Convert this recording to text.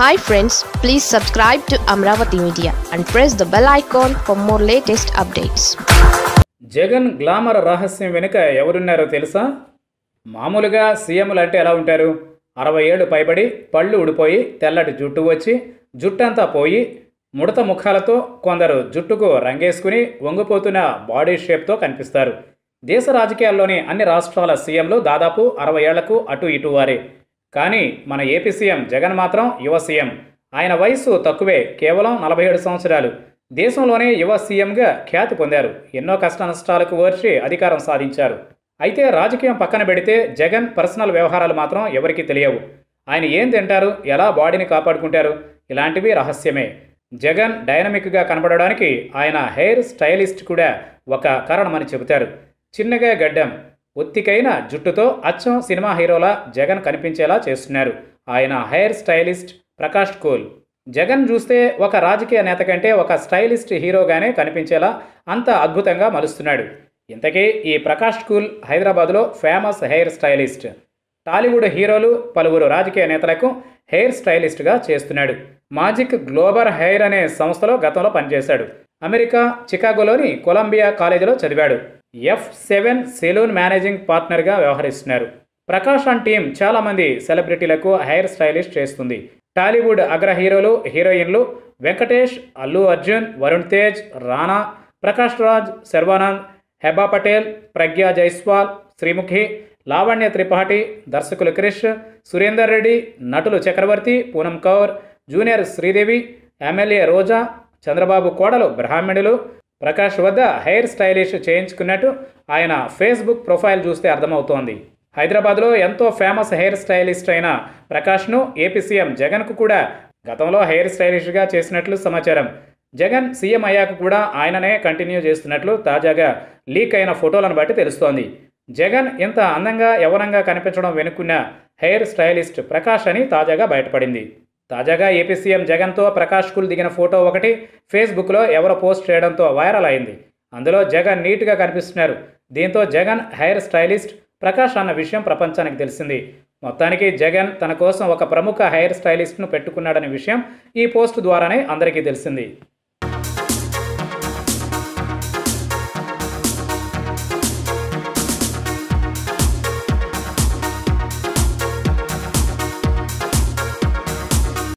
hi friends please subscribe to Amaravati media and press the bell icon for more latest updates Jagan glamour రహస్యం వెనుక ఎవరున్నారో తెలుసా మామూలుగా సీఎంలు అంటే ఎలా ఉంటారు అరవై ఏళ్ళు పైబడి పళ్ళు ఊడిపోయి తెల్లటి జుట్టు వచ్చి జుట్టంతా పోయి ముడత ముఖాలతో కొందరు జుట్టుకు రంగేసుకుని వంగిపోతున్న బాడీ షేప్తో కనిపిస్తారు దేశ రాజకీయాల్లోని అన్ని రాష్ట్రాల సీఎంలు దాదాపు అరవై ఏళ్లకు అటు ఇటు వారే కానీ మన ఏపీ సీఎం జగన్ మాత్రం యువ సీఎం ఆయన వయసు తక్కువే కేవలం నలభై ఏడు సంవత్సరాలు దేశంలోనే యువ సీఎంగా ఖ్యాతి పొందారు ఎన్నో కష్ట నష్టాలకు ఓర్చి అధికారం సాధించారు అయితే రాజకీయం పక్కన పెడితే జగన్ పర్సనల్ వ్యవహారాలు మాత్రం ఎవరికీ తెలియవు ఆయన ఏం తింటారు ఎలా బాడీని కాపాడుకుంటారు ఇలాంటివి రహస్యమే జగన్ డైనమిక్గా కనబడడానికి ఆయన హెయిర్ స్టైలిస్ట్ కూడా ఒక కారణమని చెబుతారు చిన్నగా గడ్డం ఒత్తికైన జుట్టుతో అచ్చం సినిమా హీరోలా జగన్ కనిపించేలా చేస్తున్నారు ఆయన హెయిర్ స్టైలిస్ట్ ప్రకాష్ కోల్ జగన్ చూస్తే ఒక రాజకీయ నేత కంటే ఒక స్టైలిస్ట్ హీరోగానే కనిపించేలా అంత అద్భుతంగా మలుస్తున్నాడు ఇంతకీ ఈ ప్రకాష్ కూల్ హైదరాబాద్లో ఫేమస్ హెయిర్ స్టైలిస్ట్ టాలీవుడ్ హీరోలు పలువురు రాజకీయ నేతలకు హెయిర్ స్టైలిస్ట్గా చేస్తున్నాడు మాజిక్ గ్లోబల్ హెయిర్ అనే సంస్థలో గతంలో పనిచేశాడు అమెరికా చికాగోలోని కొలంబియా కాలేజీలో చదివాడు ఎఫ్ సెవెన్ సెలూన్ మేనేజింగ్ పార్ట్నర్గా వ్యవహరిస్తున్నారు ప్రకాష్ అండ్ టీం చాలామంది సెలబ్రిటీలకు హెయిర్ స్టైలిస్ట్ చేస్తుంది టాలీవుడ్ అగ్ర హీరోలు హీరోయిన్లు వెంకటేష్ అల్లు అర్జున్ వరుణ్ తేజ్ రానా ప్రకాష్ రాజ్ శర్వానంద్ హెబా పటేల్ ప్రజ్ఞా జైస్వాల్ శ్రీముఖి లావణ్య త్రిపాఠి దర్శకులు క్రిష్ సురేందర్ రెడ్డి నటులు చక్రవర్తి పూనం కౌర్ జూనియర్ శ్రీదేవి ఎమ్మెల్యే రోజా చంద్రబాబు కోడలు బ్రాహ్మణులు ప్రకాష్ వద్ద హెయిర్ స్టైలిష్ చేయించుకున్నట్టు ఆయన ఫేస్బుక్ ప్రొఫైల్ చూస్తే అర్థమవుతోంది హైదరాబాద్లో ఎంతో ఫేమస్ హెయిర్ స్టైలిస్ట్ అయిన ప్రకాష్ను ఏపీ సీఎం జగన్కు కూడా గతంలో హెయిర్ స్టైలిష్గా చేసినట్లు సమాచారం జగన్ సీఎం అయ్యాక కూడా ఆయననే కంటిన్యూ చేస్తున్నట్లు తాజాగా లీక్ అయిన ఫోటోలను బట్టి తెలుస్తోంది జగన్ ఇంత అందంగా యవనంగా కనిపించడం వెనుకున్న హెయిర్ స్టైలిస్ట్ ప్రకాష్ అని తాజాగా బయటపడింది తాజాగా ఏపీ సీఎం జగన్తో ప్రకాష్ కుల్ దిగిన ఫోటో ఒకటి ఫేస్బుక్లో ఎవరో పోస్ట్ చేయడంతో వైరల్ అయింది అందులో జగన్ నీట్గా కనిపిస్తున్నారు దీంతో జగన్ హెయిర్ స్టైలిస్ట్ ప్రకాష్ అన్న విషయం ప్రపంచానికి తెలిసింది మొత్తానికి జగన్ తన కోసం ఒక ప్రముఖ హెయిర్ స్టైలిస్ట్ను పెట్టుకున్నాడనే విషయం ఈ పోస్ట్ ద్వారానే అందరికీ తెలిసింది